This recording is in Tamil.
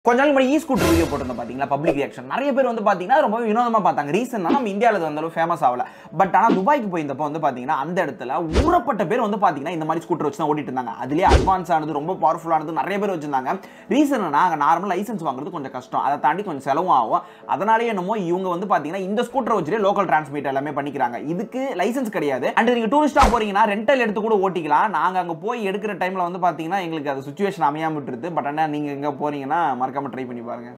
கொஞ்ச நாள் முன்னாடி இ ஸ்கூட்டர் வீடியோ போட்டிருந்தோம் பாத்தீங்களா பப்ளிக் ரியாக்ஷன் நிறைய பேர் வந்து பாத்தீங்கன்னா ரொம்ப வினோதமா பார்த்தாங்க ரீசன் நம்ம இந்தியாவில் அது அந்த அளவு ஃபேமஸ் ஆகல பட் ஆனால் துபாய்க்கு போயிருந்தப்போ வந்து பாத்தீங்கன்னா அந்த இடத்துல ஊறப்பட்ட பேர் வந்து பாத்தீங்கன்னா இந்த மாதிரி ஸ்கூட்டர் வச்சு தான் ஓட்டிட்டு இருந்தாங்க அதுலேயே அட்வான்ஸ் ஆனது ரொம்ப பவர்ஃபுல்லானது நிறைய பேர் வச்சிருந்தாங்க ரீசன் அங்கே நார்மல் லைசன்ஸ் வாங்குறது கொஞ்சம் கஷ்டம் அதை தாண்டி கொஞ்சம் செலவும் ஆகும் அதனாலேயே என்னமோ இவங்க வந்து பாத்தீங்கன்னா இந்த ஸ்கூட்டர் வச்சுட்டு லோக்கல் டிரான்ஸ்மிட் எல்லாமே பண்ணிக்கிறாங்க இதுக்கு லைசன்ஸ் கிடையாது அண்ட் நீங்க டூரிஸ்டா போறீங்கன்னா ரெண்டல் எடுத்து கூட ஓட்டிக்கலாம் நாங்க அங்க போய் எடுக்கிற டைம்ல வந்து பாத்தீங்கன்னா எங்களுக்கு அது சுச்சுவேஷன் அமையாம விட்டுருது பட் ஆனால் நீங்க எங்க போறீங்கன்னா மறக்காம ட்ரை பண்ணி பாருங்க